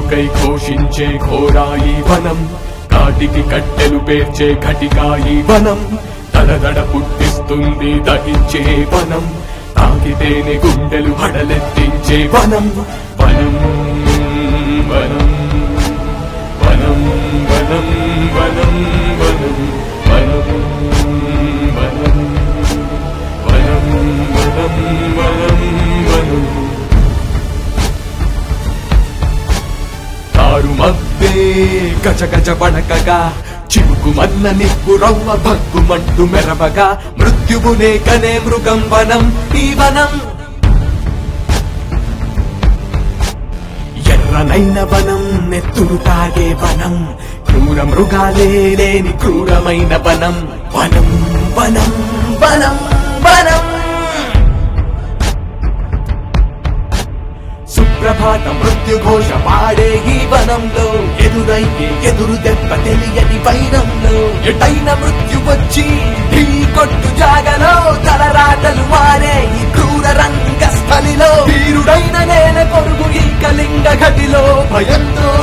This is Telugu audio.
కొడుకై ఘోషించే ఘోరాయి వనం కాటికి కట్టెలు పేర్చే ఘటికాయి వనం దడదడ పుట్టిస్తుంది దహించే వనం తాకితేనే గుండెలు హడలెత్తించే వనం వనం వనం వనం వనం వనం వనం వనం వనం వనం వనం వనం వనం తారు మద్దే గజ గజ వణకగా చిరుకు మన్న నిప్పు రవ్వ భగ్గుమంటూ మెరవగా మృత్యువునే కనే మృగం వనం ఈ వనం ఎర్రనైన వనం నెత్తురు తాగే వనం క్రూర మృగాలే లేని క్రూరమైన వనం వనం వనం వనం వనం సుప్రభాత మృత్యు ఘోష పాడే ఈ వనంలో ఎదురైతే ఎదురు దెబ్బ తెలియని వైరంలో ఎటైన మృత్యు వచ్చి ఢీ కొట్టు జాగలో తలరాటలు మారే ఈ క్రూర రంగ స్థలిలో వీరుడైన నేల కొరుగు ఈ కళింగ ఘటిలో భయంతో